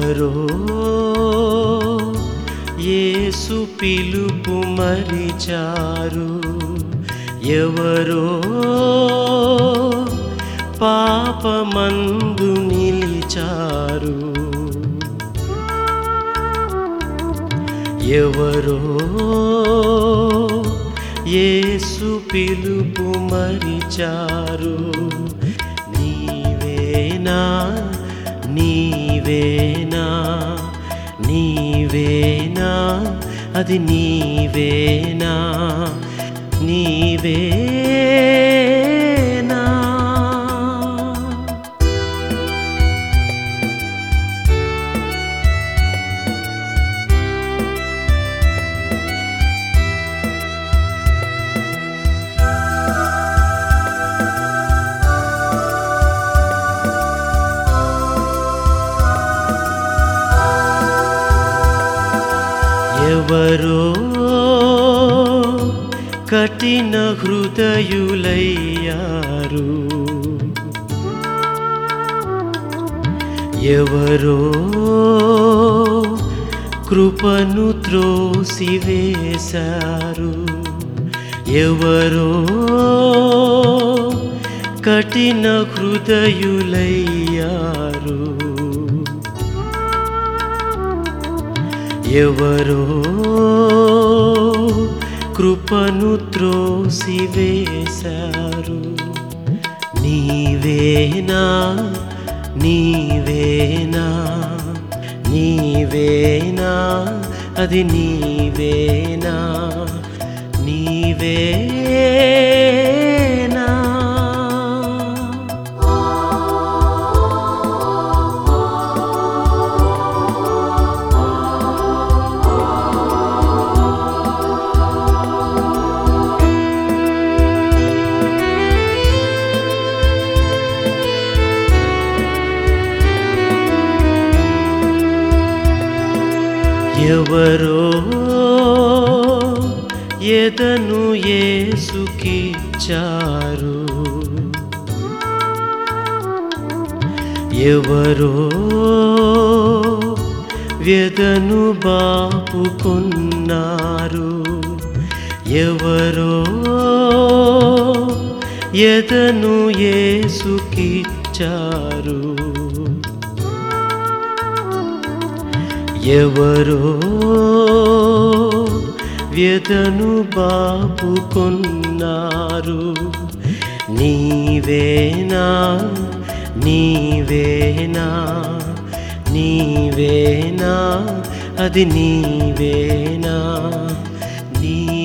ఎవరో యేసు పిలుపు మరిచారు ఎవరో పాపమందు నిలిచారు ఎవరో యేసు పిలుపు మరిచారు నీవేనా నీవేనా నీవేనా అది నీవేనా నీవేనా ఎవరో కఠిన హృదయులయ్యారు ఎవరో కృపను త్రోసివేశారు ఎవరో కఠిన హృదయులయ్యారు ఎవరో కృపను త్రోసివేశారు నీవేనా నీవేనా నీవేనా అది నీవేనా నీవేనా ఎవరో ఎదను ఏసుకిచ్చారు ఎవరో వ్యధను బాపుకున్నారు ఎవరో ఎదను ఏసుకిచ్చారు ఎవరో వ్యధను బాపుకున్నారు నీవేనా నీవేనా నీవేనా అది నీవేనా నీ